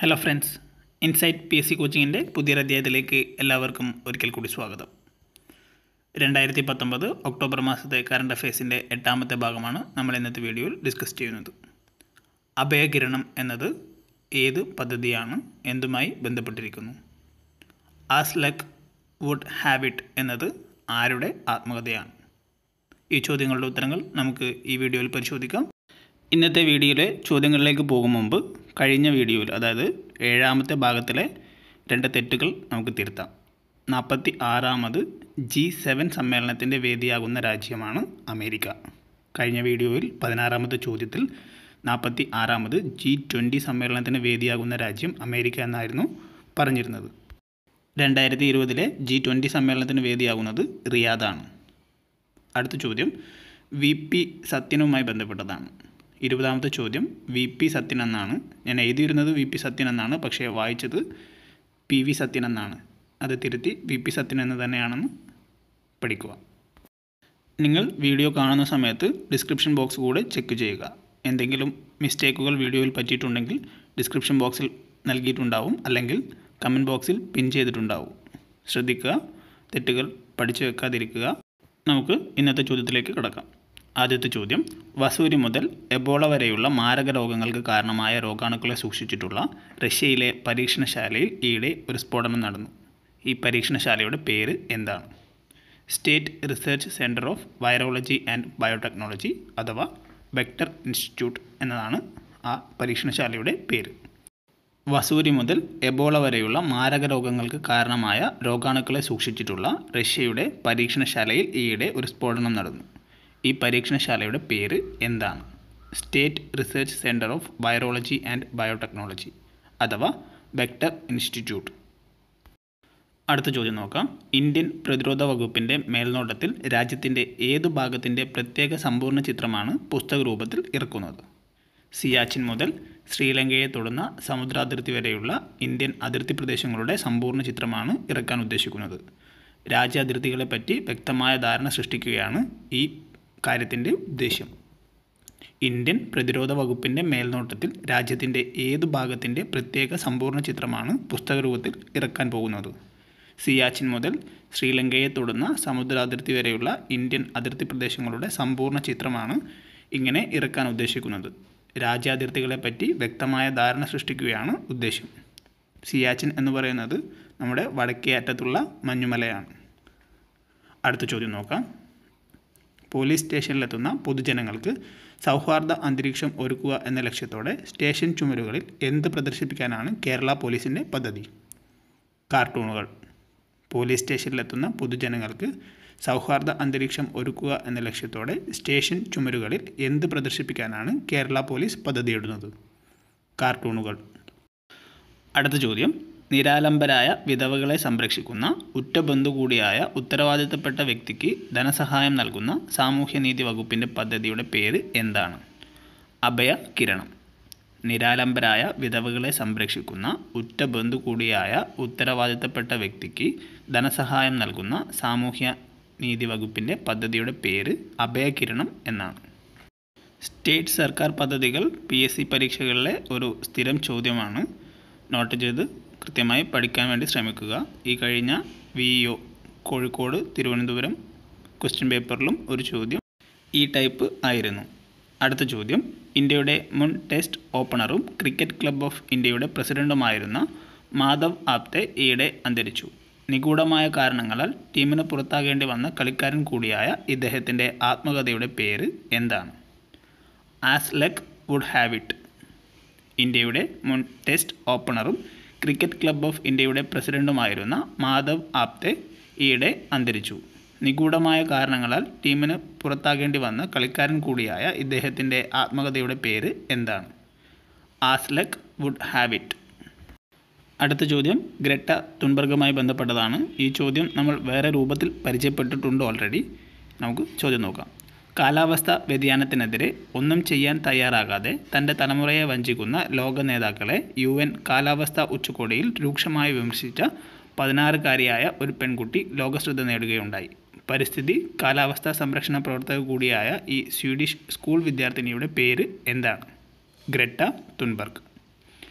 hello friends Insight P S C കോച്ചിങ്ങിൻ്റെ പുതിയൊരു അധ്യായത്തിലേക്ക് എല്ലാവർക്കും ഒരിക്കൽ കൂടി സ്വാഗതം രണ്ടായിരത്തി പത്തൊമ്പത് ഒക്ടോബർ മാസത്തെ കറണ്ട് അഫയേഴ്സിൻ്റെ എട്ടാമത്തെ ഭാഗമാണ് നമ്മൾ ഇന്നത്തെ വീഡിയോയിൽ ഡിസ്കസ് ചെയ്യുന്നത് അഭയകിരണം എന്നത് ഏത് പദ്ധതിയാണ് എന്തുമായി ബന്ധപ്പെട്ടിരിക്കുന്നു ആസ് ലക്ക് വുഡ് ഹാബിറ്റ് എന്നത് ആരുടെ ആത്മകഥയാണ് ഈ ചോദ്യങ്ങളുടെ ഉത്തരങ്ങൾ നമുക്ക് ഈ വീഡിയോയിൽ പരിശോധിക്കാം ഇന്നത്തെ വീഡിയോയിലെ ചോദ്യങ്ങളിലേക്ക് പോകും മുമ്പ് കഴിഞ്ഞ വീഡിയോയിൽ അതായത് ഏഴാമത്തെ ഭാഗത്തിലെ രണ്ട് തെറ്റുകൾ നമുക്ക് തിരുത്താം നാൽപ്പത്തി ആറാമത് ജി സെവൻ സമ്മേളനത്തിൻ്റെ വേദിയാകുന്ന രാജ്യമാണ് അമേരിക്ക കഴിഞ്ഞ വീഡിയോയിൽ പതിനാറാമത്തെ ചോദ്യത്തിൽ നാൽപ്പത്തി ആറാമത് ജി ട്വൻ്റി സമ്മേളനത്തിന് വേദിയാകുന്ന രാജ്യം അമേരിക്ക എന്നായിരുന്നു പറഞ്ഞിരുന്നത് രണ്ടായിരത്തി ഇരുപതിലെ ജി ട്വൻ്റി സമ്മേളനത്തിന് വേദിയാകുന്നത് റിയാദാണ് അടുത്ത ചോദ്യം വി പി സത്യനുമായി ബന്ധപ്പെട്ടതാണ് ഇരുപതാമത്തെ ചോദ്യം വി പി സത്യൻ എന്നാണ് ഞാൻ എഴുതിയിരുന്നത് വി പി സത്യൻ എന്നാണ് പക്ഷേ വായിച്ചത് പി വി സത്യൻ എന്നാണ് അത് തിരുത്തി വി പി സത്യൻ എന്ന് തന്നെയാണെന്ന് പഠിക്കുക നിങ്ങൾ വീഡിയോ കാണുന്ന സമയത്ത് ഡിസ്ക്രിപ്ഷൻ ബോക്സ് കൂടെ ചെക്ക് ചെയ്യുക എന്തെങ്കിലും മിസ്റ്റേക്കുകൾ വീഡിയോയിൽ പറ്റിയിട്ടുണ്ടെങ്കിൽ ഡിസ്ക്രിപ്ഷൻ ബോക്സിൽ നൽകിയിട്ടുണ്ടാവും അല്ലെങ്കിൽ കമൻറ്റ് ബോക്സിൽ പിൻ ചെയ്തിട്ടുണ്ടാവും ശ്രദ്ധിക്കുക തെറ്റുകൾ പഠിച്ചു വെക്കാതിരിക്കുക നമുക്ക് ഇന്നത്തെ ചോദ്യത്തിലേക്ക് കിടക്കാം ആദ്യത്തെ ചോദ്യം വസൂരി മുതൽ എബോള വരെയുള്ള മാരക രോഗങ്ങൾക്ക് കാരണമായ രോഗാണുക്കളെ സൂക്ഷിച്ചിട്ടുള്ള റഷ്യയിലെ പരീക്ഷണശാലയിൽ ഈയിടെ ഒരു സ്ഫോടനം നടന്നു ഈ പരീക്ഷണശാലയുടെ പേര് എന്താണ് state research centre of virology and biotechnology അഥവാ വെക്ടർ ഇൻസ്റ്റിറ്റ്യൂട്ട് എന്നതാണ് ആ പരീക്ഷണശാലയുടെ പേര് വസൂരി മുതൽ എബോള വരെയുള്ള മാരക രോഗങ്ങൾക്ക് കാരണമായ രോഗാണുക്കളെ സൂക്ഷിച്ചിട്ടുള്ള റഷ്യയുടെ പരീക്ഷണശാലയിൽ ഈയിടെ ഒരു സ്ഫോടനം നടന്നു ഈ പരീക്ഷണശാലയുടെ പേര് എന്താണ് state research centre of virology and biotechnology അഥവാ വെക്ടർ ഇൻസ്റ്റിറ്റ്യൂട്ട് അടുത്ത ചോദ്യം നോക്കാം ഇന്ത്യൻ പ്രതിരോധ വകുപ്പിൻ്റെ മേൽനോട്ടത്തിൽ രാജ്യത്തിൻ്റെ ഏതു ഭാഗത്തിൻ്റെ പ്രത്യേക സമ്പൂർണ്ണ ചിത്രമാണ് പുസ്തക രൂപത്തിൽ ഇറക്കുന്നത് സിയാച്ചിൻ മുതൽ ശ്രീലങ്കയെ തൊടുന്ന സമുദ്രാതിർത്തി വരെയുള്ള ഇന്ത്യൻ അതിർത്തി പ്രദേശങ്ങളുടെ സമ്പൂർണ്ണ ചിത്രമാണ് ഇറക്കാൻ ഉദ്ദേശിക്കുന്നത് രാജ്യാതിർത്തികളെപ്പറ്റി വ്യക്തമായ ധാരണ സൃഷ്ടിക്കുകയാണ് ഈ കാര്യത്തിൻ്റെ ഉദ്ദേശ്യം ഇന്ത്യൻ പ്രതിരോധ വകുപ്പിൻ്റെ മേൽനോട്ടത്തിൽ രാജ്യത്തിൻ്റെ ഏതു ഭാഗത്തിൻ്റെ പ്രത്യേക സമ്പൂർണ്ണ ചിത്രമാണ് പുസ്തക രൂപത്തിൽ ഇറക്കാൻ പോകുന്നത് സിയാച്ചിൻ മുതൽ ശ്രീലങ്കയെ തൊടുന്ന സമുദ്രാതിർത്തി വരെയുള്ള ഇന്ത്യൻ അതിർത്തി പ്രദേശങ്ങളുടെ സമ്പൂർണ്ണ ചിത്രമാണ് ഇങ്ങനെ ഇറക്കാൻ ഉദ്ദേശിക്കുന്നത് രാജ്യാതിർത്തികളെപ്പറ്റി വ്യക്തമായ ധാരണ സൃഷ്ടിക്കുകയാണ് ഉദ്ദേശം സിയാച്ചിൻ എന്ന് പറയുന്നത് നമ്മുടെ വടക്കേ അറ്റത്തുള്ള മഞ്ഞുമലയാണ് അടുത്ത ചോദ്യം നോക്കാം പോലീസ് സ്റ്റേഷനിലെത്തുന്ന പൊതുജനങ്ങൾക്ക് സൗഹാർദ്ദ അന്തരീക്ഷം ഒരുക്കുക എന്ന ലക്ഷ്യത്തോടെ സ്റ്റേഷൻ ചുമരുകളിൽ എന്ത് പ്രദർശിപ്പിക്കാനാണ് കേരള പോലീസിൻ്റെ പദ്ധതി കാർട്ടൂണുകൾ പോലീസ് സ്റ്റേഷനിലെത്തുന്ന പൊതുജനങ്ങൾക്ക് സൗഹാർദ്ദ അന്തരീക്ഷം ഒരുക്കുക എന്ന ലക്ഷ്യത്തോടെ സ്റ്റേഷൻ ചുമരുകളിൽ എന്ത് പ്രദർശിപ്പിക്കാനാണ് കേരള പോലീസ് പദ്ധതിയിടുന്നത് കാർട്ടൂണുകൾ അടുത്ത ചോദ്യം നിരാലംബരായ വിധവകളെ സംരക്ഷിക്കുന്ന ഉറ്റബന്ധു കൂടിയായ ഉത്തരവാദിത്തപ്പെട്ട വ്യക്തിക്ക് ധനസഹായം നൽകുന്ന സാമൂഹ്യനീതി വകുപ്പിൻ്റെ പദ്ധതിയുടെ പേര് എന്താണ് അഭയ കിരണം നിരാലംബരായ വിധവകളെ സംരക്ഷിക്കുന്ന ഉറ്റബന്ധു കൂടിയായ ഉത്തരവാദിത്തപ്പെട്ട വ്യക്തിക്ക് ധനസഹായം നൽകുന്ന സാമൂഹ്യ നീതി വകുപ്പിൻ്റെ പദ്ധതിയുടെ പേര് അഭയകിരണം എന്നാണ് സ്റ്റേറ്റ് സർക്കാർ പദ്ധതികൾ പി എസ് സി പരീക്ഷകളിലെ ഒരു സ്ഥിരം ചോദ്യമാണ് നോട്ട് ചെയ്ത് കൃത്യമായി പഠിക്കാൻ വേണ്ടി ശ്രമിക്കുക ഈ കഴിഞ്ഞ V O Kozhikode Thiruvananthapuram question പേപ്പറിലും ഒരു ചോദ്യം ഈ ടൈപ്പ് ആയിരുന്നു അടുത്ത ചോദ്യം ഇന്ത്യയുടെ മുൻ ടെസ്റ്റ് ഓപ്പണറും ക്രിക്കറ്റ് ക്ലബ് ഓഫ് ഇന്ത്യയുടെ പ്രസിഡന്റുമായിരുന്ന മാധവ് ആപ്തെ ഈയിടെ അന്തരിച്ചു നിഗൂഢമായ കാരണങ്ങളാൽ ടീമിന് പുറത്താകേണ്ടി വന്ന കളിക്കാരൻ കൂടിയായ ഇദ്ദേഹത്തിൻ്റെ ആത്മകഥയുടെ പേര് എന്താണ് as luck would have it ഇന്ത്യയുടെ മുൻ ടെസ്റ്റ് ഓപ്പണറും ക്രിക്കറ്റ് ക്ലബ് ഓഫ് ഇന്ത്യയുടെ പ്രസിഡന്റുമായിരുന്ന മാധവ് ആപ്തെ ഈയിടെ അന്തരിച്ചു നിഗൂഢമായ കാരണങ്ങളാൽ ടീമിന് പുറത്താകേണ്ടി വന്ന കളിക്കാരൻ കൂടിയായ ഇദ്ദേഹത്തിൻ്റെ ആത്മകഥയുടെ പേര് എന്താണ് ആസ്ലക് വുഡ് ഹാവ് ഇറ്റ് അടുത്ത ചോദ്യം ഗ്രട്ട തുൻബർഗുമായി ബന്ധപ്പെട്ടതാണ് ഈ ചോദ്യം നമ്മൾ വേറെ രൂപത്തിൽ പരിചയപ്പെട്ടിട്ടുണ്ട് ഓൾറെഡി നമുക്ക് ചോദ്യം നോക്കാം കാലാവസ്ഥ വ്യതിയാനത്തിനെതിരെ ഒന്നും ചെയ്യാൻ തയ്യാറാകാതെ തൻ്റെ തലമുറയെ വഞ്ചിക്കുന്ന ലോക നേതാക്കളെ യു എൻ കാലാവസ്ഥ ഉച്ചകോടിയിൽ രൂക്ഷമായി വിമർശിച്ച പതിനാറുകാരിയായ ഒരു പെൺകുട്ടി ലോകശ്രദ്ധ നേടുകയുണ്ടായി പരിസ്ഥിതി കാലാവസ്ഥാ സംരക്ഷണ പ്രവർത്തക കൂടിയായ ഈ സ്വീഡിഷ് സ്കൂൾ വിദ്യാർത്ഥിനിയുടെ പേര് എന്താണ് ഗ്രട്ട തുൻബർഗ്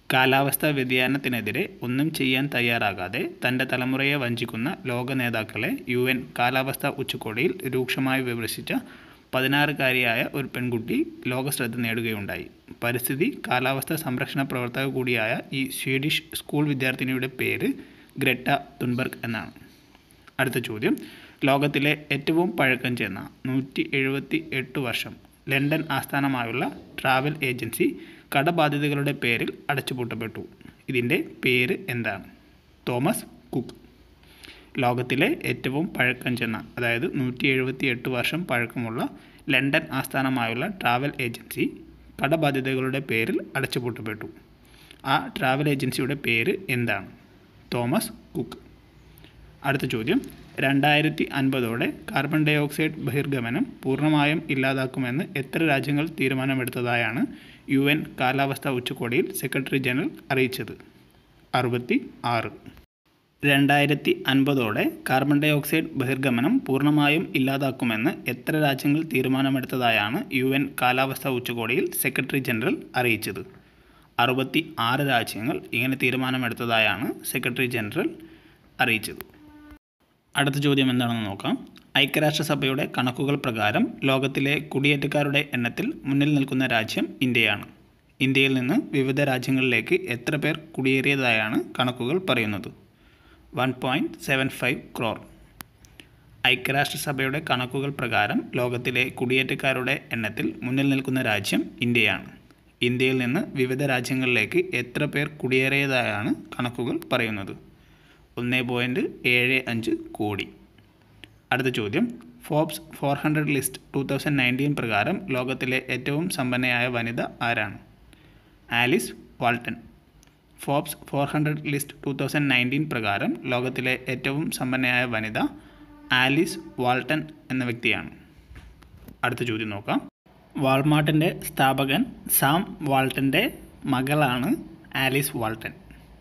കാലാവസ്ഥാ വ്യതിയാനത്തിനെതിരെ ഒന്നും ചെയ്യാൻ തയ്യാറാകാതെ തൻ്റെ തലമുറയെ വഞ്ചിക്കുന്ന ലോക നേതാക്കളെ യു എൻ കാലാവസ്ഥാ ഉച്ചകോടിയിൽ രൂക്ഷമായി വിമർശിച്ച പതിനാറുകാരിയായ ഒരു പെൺകുട്ടി ലോകശ്രദ്ധ നേടുകയുണ്ടായി പരിസ്ഥിതി കാലാവസ്ഥാ സംരക്ഷണ പ്രവർത്തക കൂടിയായ ഈ സ്വീഡിഷ് സ്കൂൾ വിദ്യാർത്ഥിനിയുടെ പേര് ഗ്രറ്റ തുൻബർഗ് എന്നാണ് അടുത്ത ചോദ്യം ലോകത്തിലെ ഏറ്റവും പഴക്കം ചെന്ന നൂറ്റി എഴുപത്തി എട്ട് വർഷം ലണ്ടൻ ആസ്ഥാനമായുള്ള ട്രാവൽ ഏജൻസി കടബാധ്യതകളുടെ പേരിൽ അടച്ചുപൂട്ടപ്പെട്ടു ഇതിൻ്റെ പേര് എന്താണ് തോമസ് കുക്ക് ലോകത്തിലെ ഏറ്റവും പഴക്കം ചെന്ന അതായത് നൂറ്റി എഴുപത്തി എട്ട് വർഷം പഴക്കമുള്ള ലണ്ടൻ ആസ്ഥാനമായുള്ള ട്രാവൽ ഏജൻസി കടബാധ്യതകളുടെ പേരിൽ അടച്ചുപൂട്ടപ്പെട്ടു ആ ട്രാവൽ ഏജൻസിയുടെ പേര് എന്താണ് തോമസ് കുക്ക് അടുത്ത ചോദ്യം രണ്ടായിരത്തി അൻപതോടെ കാർബൺ ഡൈ ഓക്സൈഡ് ബഹിർഗമനം പൂർണ്ണമായും ഇല്ലാതാക്കുമെന്ന് എത്ര രാജ്യങ്ങൾ തീരുമാനമെടുത്തതായാണ് യു എൻ കാലാവസ്ഥാ ഉച്ചകോടിയിൽ സെക്രട്ടറി ജനറൽ അറിയിച്ചത് അറുപത്തി ആറ് രണ്ടായിരത്തി അൻപതോടെ കാർബൺ ഡൈ ഓക്സൈഡ് ബഹിർഗമനം പൂർണ്ണമായും ഇല്ലാതാക്കുമെന്ന് എത്ര രാജ്യങ്ങൾ തീരുമാനമെടുത്തതായാണ് യു എൻ കാലാവസ്ഥാ ഉച്ചകോടിയിൽ സെക്രട്ടറി ജനറൽ അറിയിച്ചത് അറുപത്തി ആറ് രാജ്യങ്ങൾ ഇങ്ങനെ തീരുമാനമെടുത്തതായാണ് സെക്രട്ടറി ജനറൽ അറിയിച്ചത് അടുത്ത ചോദ്യം എന്താണെന്ന് നോക്കാം ഐക്യരാഷ്ട്രസഭയുടെ കണക്കുകൾ പ്രകാരം ലോകത്തിലെ കുടിയേറ്റക്കാരുടെ എണ്ണത്തിൽ മുന്നിൽ നിൽക്കുന്ന രാജ്യം ഇന്ത്യയാണ് ഇന്ത്യയിൽ നിന്ന് വിവിധ രാജ്യങ്ങളിലേക്ക് എത്ര പേർ കുടിയേറിയതായാണ് കണക്കുകൾ പറയുന്നത് one point seven five crore ഐക്യരാഷ്ട്രസഭയുടെ കണക്കുകൾ പ്രകാരം ലോകത്തിലെ കുടിയേറ്റക്കാരുടെ എണ്ണത്തിൽ മുന്നിൽ നിൽക്കുന്ന രാജ്യം ഇന്ത്യയാണ് ഇന്ത്യയിൽ നിന്ന് വിവിധ രാജ്യങ്ങളിലേക്ക് എത്ര പേർ കുടിയേറിയതായാണ് കണക്കുകൾ പറയുന്നത് ഒന്ന് പോയിൻറ്റ് ഏഴ് അഞ്ച് കോടി അടുത്ത ചോദ്യം Forbes four hundred list two thousand nineteen പ്രകാരം ലോകത്തിലെ ഏറ്റവും സമ്പന്നയായ വനിത ആരാണ് Alice Walton Forbes four hundred list two thousand nineteen പ്രകാരം ലോകത്തിലെ ഏറ്റവും സമ്പന്നയായ വനിത ആലിസ് വാൾട്ടൺ എന്ന വ്യക്തിയാണ് അടുത്ത ചോദ്യം നോക്കാം വാൾമാർട്ടിൻ്റെ സ്ഥാപകൻ സാം വാൾട്ടൻ്റെ മകളാണ് ആലിസ് വാൾട്ടൺ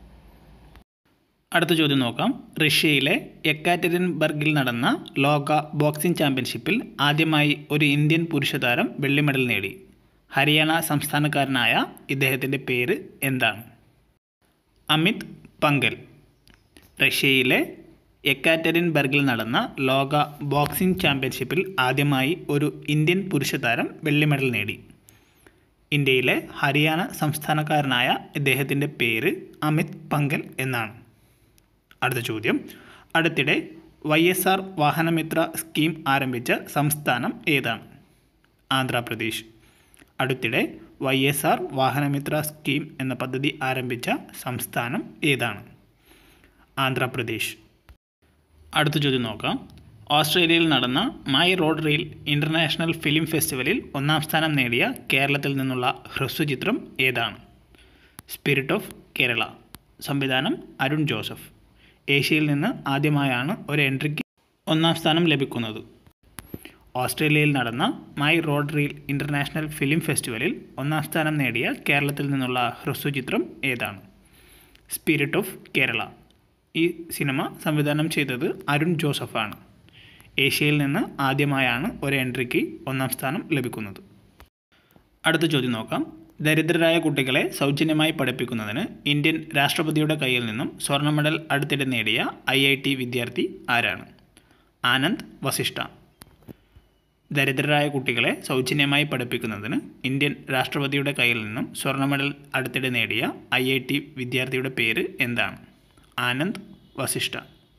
അടുത്ത ചോദ്യം നോക്കാം റഷ്യയിലെ എക്കാറ്ററിൻബർഗിൽ നടന്ന ലോക ബോക്സിംഗ് ചാമ്പ്യൻഷിപ്പിൽ ആദ്യമായി ഒരു ഇന്ത്യൻ പുരുഷ താരം വെള്ളി മെഡൽ നേടി ഹരിയാന സംസ്ഥാനക്കാരനായ ഇദ്ദേഹത്തിൻ്റെ പേര് എന്താണ് അമിത് പങ്കൽ റഷ്യയിലെ എക്കാറ്ററിൻബർഗിൽ നടന്ന ലോക ബോക്സിംഗ് ചാമ്പ്യൻഷിപ്പിൽ ആദ്യമായി ഒരു ഇന്ത്യൻ പുരുഷ താരം വെള്ളി മെഡൽ നേടി ഇന്ത്യയിലെ ഹരിയാന സംസ്ഥാനക്കാരനായ ഇദ്ദേഹത്തിൻ്റെ പേര് അമിത് പങ്കൽ എന്നാണ് അടുത്ത ചോദ്യം അടുത്തിടെ Y S R Vahanamitra scheme ആരംഭിച്ച സംസ്ഥാനം ഏതാണ് ആന്ധ്രാപ്രദേശ് അടുത്തിടെ Y S R Vahanamitra scheme എന്ന പദ്ധതി ആരംഭിച്ച സംസ്ഥാനം ഏതാണ് ആന്ധ്രാപ്രദേശ് അടുത്ത ചോദ്യം നോക്കാം ഓസ്ട്രേലിയയിൽ നടന്ന my road reel international film ഫെസ്റ്റിവലിൽ ഒന്നാം സ്ഥാനം നേടിയ കേരളത്തിൽ നിന്നുള്ള ഹ്രസ്വചിത്രം ഏതാണ് സ്പിരിറ്റ് ഓഫ് കേരള സംവിധാനം അരുൺ ജോസഫ് ഏഷ്യയിൽ നിന്ന് ആദ്യമായാണ് ഒരു എൻട്രിക്ക് ഒന്നാം സ്ഥാനം ലഭിക്കുന്നത് ഓസ്ട്രേലിയയിൽ നടന്ന my road reel international film ഫെസ്റ്റിവലിൽ ഒന്നാം സ്ഥാനം നേടിയ കേരളത്തിൽ നിന്നുള്ള ഹ്രസ്വചിത്രം ഏതാണ് സ്പിരിറ്റ് ഓഫ് കേരള ഈ സിനിമ സംവിധാനം ചെയ്തത് അരുൺ ജോസഫാണ് ഏഷ്യയിൽ നിന്ന് ആദ്യമായാണ് ഒരു എൻട്രിക്ക് ഒന്നാം സ്ഥാനം ലഭിക്കുന്നത് അടുത്ത ചോദ്യം നോക്കാം ദരിദ്രരായ കുട്ടികളെ സൗജന്യമായി പഠിപ്പിക്കുന്നതിന് ഇന്ത്യൻ രാഷ്ട്രപതിയുടെ കയ്യിൽ നിന്നും സ്വർണ്ണ മെഡൽ അടുത്തിടെ നേടിയ ഐ ഐ ടി വിദ്യാർത്ഥി ആരാണ് ആനന്ദ് വസിഷ്ഠ ദരിദ്രരായ കുട്ടികളെ സൗജന്യമായി പഠിപ്പിക്കുന്നതിന് ഇന്ത്യൻ രാഷ്ട്രപതിയുടെ കയ്യിൽ നിന്നും സ്വർണ്ണ മെഡൽ അടുത്തിടെ നേടിയ ഐ ഐ ടി വിദ്യാർത്ഥിയുടെ പേര് എന്താണ് Anand Vasishtha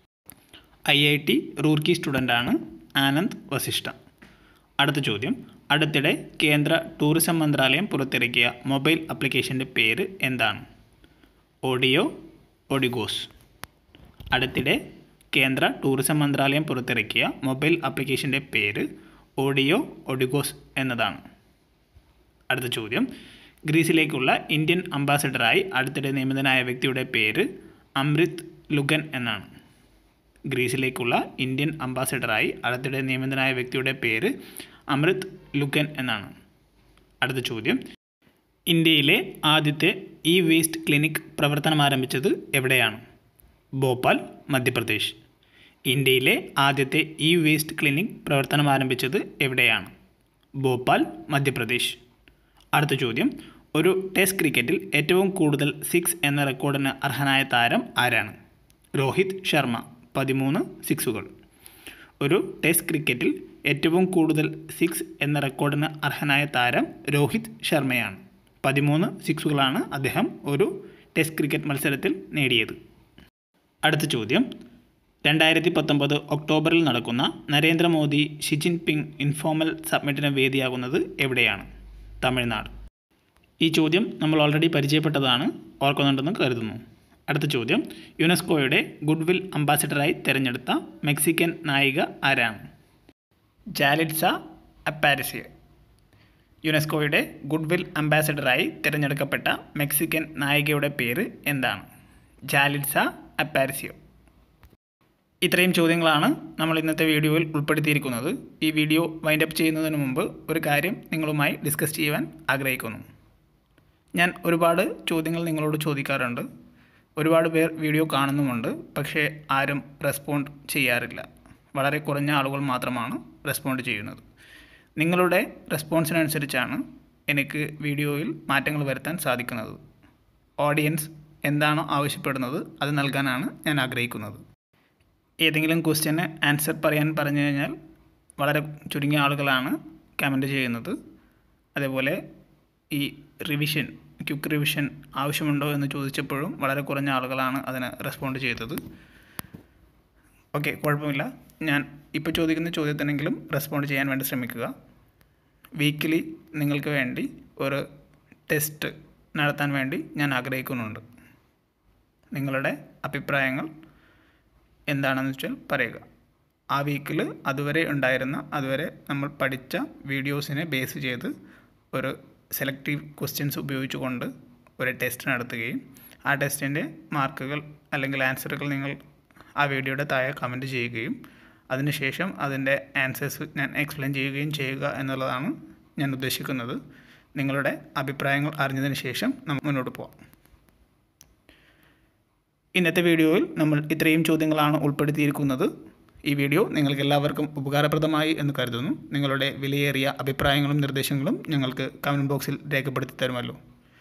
I I T Roorkee സ്റ്റുഡൻ്റാണ് ആനന്ദ് വസിഷ്ഠ അടുത്ത ചോദ്യം അടുത്തിടെ കേന്ദ്ര ടൂറിസം മന്ത്രാലയം പുറത്തിറക്കിയ മൊബൈൽ ആപ്ലിക്കേഷൻ്റെ പേര് എന്താണ് ഓഡിയോ ഒഡിഗോസ് അടുത്തിടെ കേന്ദ്ര ടൂറിസം മന്ത്രാലയം പുറത്തിറക്കിയ മൊബൈൽ ആപ്ലിക്കേഷൻ്റെ പേര് ഓഡിയോ ഒഡിഗോസ് എന്നതാണ് അടുത്ത ചോദ്യം ഗ്രീസിലേക്കുള്ള ഇന്ത്യൻ അംബാസഡറായി അടുത്തിടെ നിയമിതനായ വ്യക്തിയുടെ പേര് അമൃത് ലുഗൻ എന്നാണ് ഗ്രീസിലേക്കുള്ള ഇന്ത്യൻ അംബാസഡറായി അടുത്തിടെ നിയമിതനായ വ്യക്തിയുടെ പേര് അമൃത് ലുഗൻ എന്നാണ് അടുത്ത ചോദ്യം ഇന്ത്യയിലെ ആദ്യത്തെ ഇ വേസ്റ്റ് ക്ലിനിക് പ്രവർത്തനം ആരംഭിച്ചത് എവിടെയാണ് ഭോപ്പാൽ മധ്യപ്രദേശ് ഇന്ത്യയിലെ ആദ്യത്തെ ഇ വേസ്റ്റ് ക്ലിനിക് പ്രവർത്തനം ആരംഭിച്ചത് എവിടെയാണ് ഭോപ്പാൽ മധ്യപ്രദേശ് അടുത്ത ചോദ്യം ഒരു ടെസ്റ്റ് ക്രിക്കറ്റിൽ ഏറ്റവും കൂടുതൽ സിക്സ് എന്ന റെക്കോർഡിന് അർഹനായ താരം ആരാണ് രോഹിത് ശർമ്മ പതിമൂന്ന് സിക്സുകൾ ഒരു ടെസ്റ്റ് ക്രിക്കറ്റിൽ ഏറ്റവും കൂടുതൽ സിക്സ് എന്ന റെക്കോർഡിന് അർഹനായ താരം രോഹിത് ശർമ്മയാണ് പതിമൂന്ന് സിക്സുകളാണ് അദ്ദേഹം ഒരു ടെസ്റ്റ് ക്രിക്കറ്റ് മത്സരത്തിൽ നേടിയത് അടുത്ത ചോദ്യം രണ്ടായിരത്തി പത്തൊമ്പത് ഒക്ടോബറിൽ നടക്കുന്ന നരേന്ദ്രമോദി ഷി ജിൻപിങ് ഇൻഫോർമൽ സബ്മിറ്റിന് വേദിയാകുന്നത് എവിടെയാണ് തമിഴ്നാട് ഈ ചോദ്യം നമ്മൾ ഓൾറെഡി പരിചയപ്പെട്ടതാണ് ഓർക്കുന്നുണ്ടെന്ന് കരുതുന്നു അടുത്ത ചോദ്യം യുനെസ്കോയുടെ ഗുഡ്വിൽ അംബാസിഡറായി തിരഞ്ഞെടുത്ത മെക്സിക്കൻ നായിക ആരാണ് ജാലിറ്റ്സ അപ്പാരിസിയ യുനെസ്കോയുടെ ഗുഡ്വിൽ അംബാസിഡറായി തിരഞ്ഞെടുക്കപ്പെട്ട മെക്സിക്കൻ നായികയുടെ പേര് എന്താണ് ജാലിറ്റ്സ അപ്പാരിസിയോ ഇത്രയും ചോദ്യങ്ങളാണ് നമ്മൾ ഇന്നത്തെ വീഡിയോയിൽ ഉൾപ്പെടുത്തിയിരിക്കുന്നത് ഈ വീഡിയോ വൈൻഡ് അപ്പ് ചെയ്യുന്നതിന് മുമ്പ് ഒരു കാര്യം നിങ്ങളുമായി ഡിസ്കസ് ചെയ്യുവാൻ ആഗ്രഹിക്കുന്നു ഞാൻ ഒരുപാട് ചോദ്യങ്ങൾ നിങ്ങളോട് ചോദിക്കാറുണ്ട് ഒരുപാട് പേർ വീഡിയോ കാണുന്നുമുണ്ട് പക്ഷേ ആരും റെസ്പോണ്ട് ചെയ്യാറില്ല വളരെ കുറഞ്ഞ ആളുകൾ മാത്രമാണ് റെസ്പോണ്ട് ചെയ്യുന്നത് നിങ്ങളുടെ റെസ്പോൺസിനനുസരിച്ചാണ് എനിക്ക് വീഡിയോയിൽ മാറ്റങ്ങൾ വരുത്താൻ സാധിക്കുന്നത് ഓഡിയൻസ് എന്താണോ ആവശ്യപ്പെടുന്നത് അത് നൽകാനാണ് ഞാൻ ആഗ്രഹിക്കുന്നത് ഏതെങ്കിലും ക്വസ്റ്റ്യന് ആൻസർ പറയാൻ പറഞ്ഞു കഴിഞ്ഞാൽ വളരെ ചുരുങ്ങിയ ആളുകളാണ് കമൻറ്റ് ചെയ്യുന്നത് അതേപോലെ ഈ റിവിഷൻ ക്വിക്ക് റിവിഷൻ ആവശ്യമുണ്ടോ എന്ന് ചോദിച്ചപ്പോഴും വളരെ കുറഞ്ഞ ആളുകളാണ് അതിന് റെസ്പോണ്ട് ചെയ്തത് ഓക്കെ കുഴപ്പമില്ല ഞാൻ ഇപ്പോൾ ചോദിക്കുന്ന ചോദ്യത്തിനെങ്കിലും റെസ്പോണ്ട് ചെയ്യാൻ വേണ്ടി ശ്രമിക്കുക വീക്കിലി നിങ്ങൾക്ക് വേണ്ടി ഒരു ടെസ്റ്റ് നടത്താൻ വേണ്ടി ഞാൻ ആഗ്രഹിക്കുന്നുണ്ട് നിങ്ങളുടെ അഭിപ്രായങ്ങൾ എന്താണെന്ന് വെച്ചാൽ പറയുക ആ വീക്കിൽ അതുവരെ ഉണ്ടായിരുന്ന അതുവരെ നമ്മൾ പഠിച്ച വീഡിയോസിനെ ബേസ് ചെയ്ത് ഒരു സെലക്റ്റീവ് ക്വസ്റ്റ്യൻസ് ഉപയോഗിച്ചുകൊണ്ട് ഒരു ടെസ്റ്റ് നടത്തുകയും ആ ടെസ്റ്റിൻ്റെ മാർക്കുകൾ അല്ലെങ്കിൽ ആൻസറുകൾ നിങ്ങൾ ആ വീഡിയോയുടെ താഴെ കമൻറ്റ് ചെയ്യുകയും അതിനുശേഷം അതിൻ്റെ ആൻസേഴ്സ് ഞാൻ എക്സ്പ്ലെയിൻ ചെയ്യുകയും ചെയ്യുക എന്നുള്ളതാണ് ഞാൻ ഉദ്ദേശിക്കുന്നത് നിങ്ങളുടെ അഭിപ്രായങ്ങൾ അറിഞ്ഞതിന് ശേഷം നമുക്ക് മുന്നോട്ട് പോകാം ഇന്നത്തെ വീഡിയോയിൽ നമ്മൾ ഇത്രയും ചോദ്യങ്ങളാണ് ഉൾപ്പെടുത്തിയിരിക്കുന്നത് ഈ വീഡിയോ നിങ്ങൾക്ക് എല്ലാവർക്കും ഉപകാരപ്രദമായി എന്ന് കരുതുന്നു നിങ്ങളുടെ വിലയേറിയ അഭിപ്രായങ്ങളും നിർദ്ദേശങ്ങളും ഞങ്ങൾക്ക് കമൻറ്റ് ബോക്സിൽ രേഖപ്പെടുത്തി തരുമല്ലോ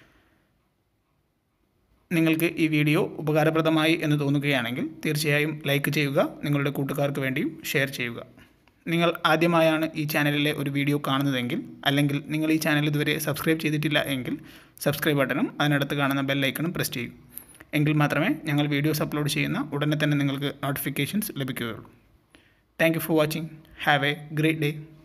നിങ്ങൾക്ക് ഈ വീഡിയോ ഉപകാരപ്രദമായി എന്ന് തോന്നുകയാണെങ്കിൽ തീർച്ചയായും ലൈക്ക് ചെയ്യുക നിങ്ങളുടെ കൂട്ടുകാർക്ക് വേണ്ടിയും ഷെയർ ചെയ്യുക നിങ്ങൾ ആദ്യമായാണ് ഈ ചാനലിലെ ഒരു വീഡിയോ കാണുന്നതെങ്കിൽ അല്ലെങ്കിൽ നിങ്ങൾ ഈ ചാനൽ ഇതുവരെ സബ്സ്ക്രൈബ് ചെയ്തിട്ടില്ല എങ്കിൽ സബ്സ്ക്രൈബ് ബട്ടണും അതിനടുത്ത് കാണുന്ന ബെല്ലൈക്കണും പ്രസ് ചെയ്യൂ എങ്കിൽ മാത്രമേ ഞങ്ങൾ വീഡിയോസ് അപ്ലോഡ് ചെയ്യുന്ന ഉടനെ തന്നെ നിങ്ങൾക്ക് നോട്ടിഫിക്കേഷൻസ് ലഭിക്കുകയുള്ളൂ thank you for watching have a great day